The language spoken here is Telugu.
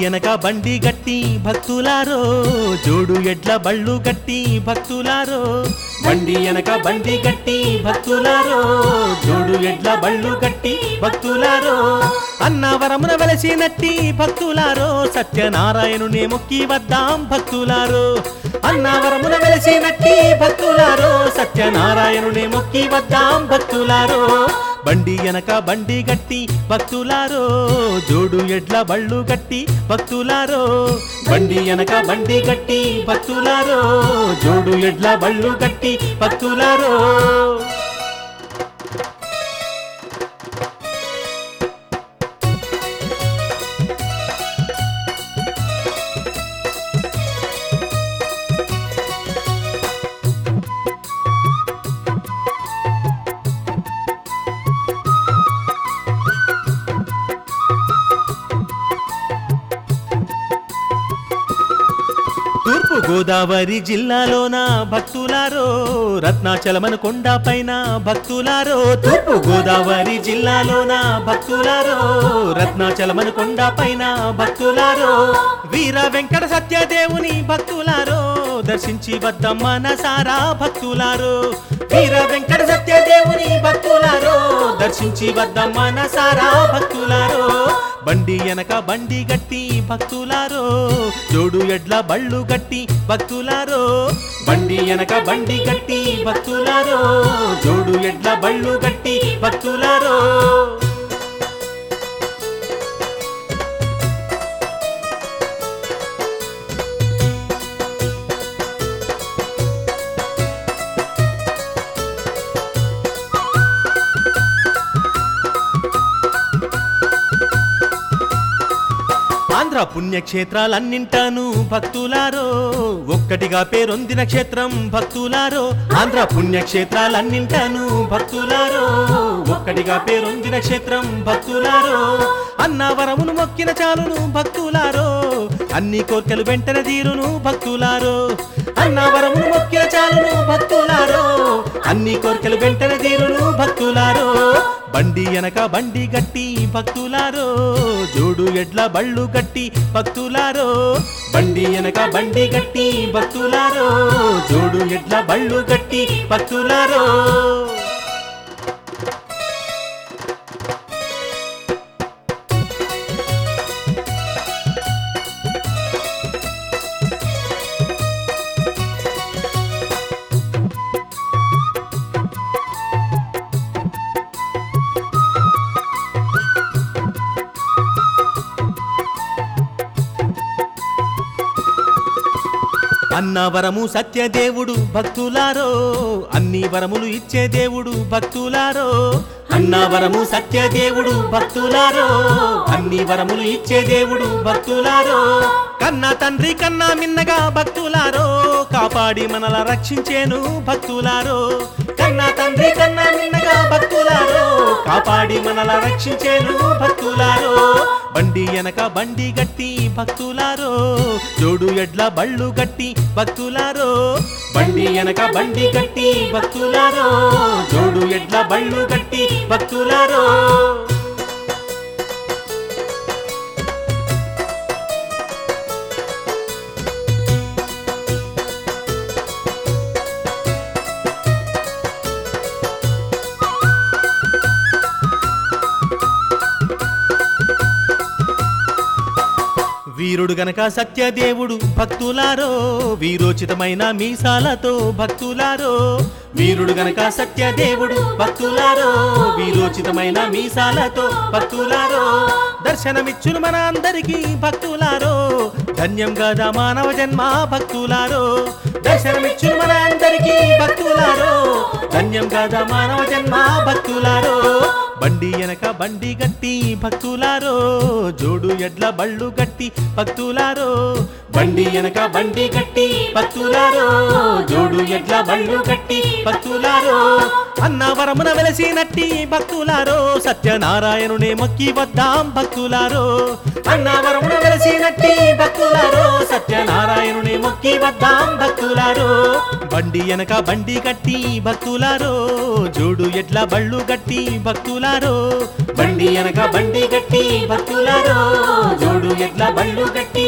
ఎనక బండి గట్టి భక్తులారో జోడు ఎడ్ల బళ్ళు గట్టి భక్తులారో బండి ఎనక బండి గట్టి భక్తులారో జోడు ఎడ్ల బళ్ళు గట్టి భక్తులారో అన్నవరమున వెలసినట్టి భక్తులారో సత్యనారాయణుని మొక్కి వద్దాం భక్తులారో అన్నవరమున వెలసినట్టి భక్తులారో సత్యనారాయణుని మొక్కి వద్దాం భక్తులారో బండి ఎనక బండి గట్టి భక్తులారో జోడు ఎడ్ల బళ్ళు గట్టి భక్తులారో బండి ఎనక బండి గట్టి భక్తులారో జోడు ఎడ్ల బళ్ళు గట్టి భక్తులారో తూర్పు గోదావరి జిల్లాలోన భక్తులారో రత్నాచలమన కొండ పైన భక్తులారో తూర్పు గోదావరి జిల్లాలోన భక్తులారో రత్నాచలమన కొండ పైన భక్తులారో వీర వెంకట సత్యదేవుని భక్తులారో దర్శించి వద్దమ్మ నసారా భక్తులారో వీర వెంకట సత్యదేవుని భక్తులారో దర్శించి వద్దమ్మ నసారా భక్తులారో బండి ఎనక బండి గట్టి భక్తులారో జోడు ఎడ్ల బళ్ళు గట్టి భక్తులారో బండి ఎనక బండి గట్టి భక్తులారో జోడు ఎడ్ల బళ్ళు గట్టి భక్తులారో ఆంధ్ర పుణ్యక్షేత్రాలన్నింటాను భక్తులారో ఒక్కటిగా పేరొందిన క్షేత్రం భక్తులారో ఆంధ్ర పుణ్యక్షేత్రాలన్నింటాను భక్తులారో ఒక్కటిగా పేరొందిన క్షేత్రం భక్తులారో అన్నవరమును మొక్కిన చాలును భక్తులారో అన్ని కోర్కెలు వెంటనే తీరును భక్తులారో అన్నవరమును మొక్కిన చాలును భక్తులారో అన్ని కోర్కెలు వెంటనే తీరును భక్తులారో బండి ఎనక బండి గట్టి భక్తులారో జోడు ఎడ్ల బళ్ళు గట్టి భక్తులారో బండి ఎనక బండి గట్టి భక్తులారో జోడు ఎడ్ల బళ్ళు గట్టి భక్తులారో అన్నవరము సత్యదేవుడు భక్తులారో అన్ని వరములు ఇచ్చే దేవుడు భక్తులారో అన్నవరము సత్యదేవుడు భక్తులారో అన్ని వరములు ఇచ్చే దేవుడు భక్తులారో కన్నా తండ్రి కన్నా మిన్నగా భక్తులారో కాపాడి మనల రక్షించేను భక్తులారో కన్నా తండ్రి కన్నా మిన్నగా భక్తులారో కాపాడి మనల రక్షించేను భక్తులారో బండి ఎనక బండి గట్టి భక్తులారో జోడు ఎడ్ల బళ్ళు గట్టి భక్తులారో బండి ఎనక బండి గట్టి భక్తులారో జోడు ఎడ్ల బళ్ళు గట్టి భక్తులారో వీరుడు గనక సత్యదేవుడు భక్తులారో వీరోచితమైన మీసాలతో భక్తులారో వీరుడు గనక సత్యదేవుడు భక్తులారో వీరోచితమైన మీసాలతో భక్తులారో దర్శనమిచ్చును మన అందరికీ భక్తులారో ధన్యం గదా మానవ జన్మ భక్తులారో దర్శనమిచ్చును మన అందరికీ భక్తులారో ధన్యం గదా మానవ జన్మ భక్తులారో బండి ఎనక బండి గట్టి భక్తులారో జోడు ఎడ్ల బళ్ళు గట్టి భక్తులారో బండి ఎనక బండి గట్టి భక్తులారో జోడు ఎడ్ల బళ్ళు గట్టి భక్తులారో అన్నవరమున వెలసినట్టి భక్తులారో సత్యనారాయణునే మొక్కి వద్దాం భక్తులారో అన్నవరమున వెలసినట్టి భక్తులారో సత్యనారాయణునే మొక్కి వద్దాం భక్తులారో బండి ఎనక బండి గట్టి భక్తులారో జోడు ఎడ్ల బళ్ళు గట్టి భక్తులారో బండి ఎనక బండి గట్టి భక్తులారో జోడు ఎడ్ల బళ్ళు గట్టి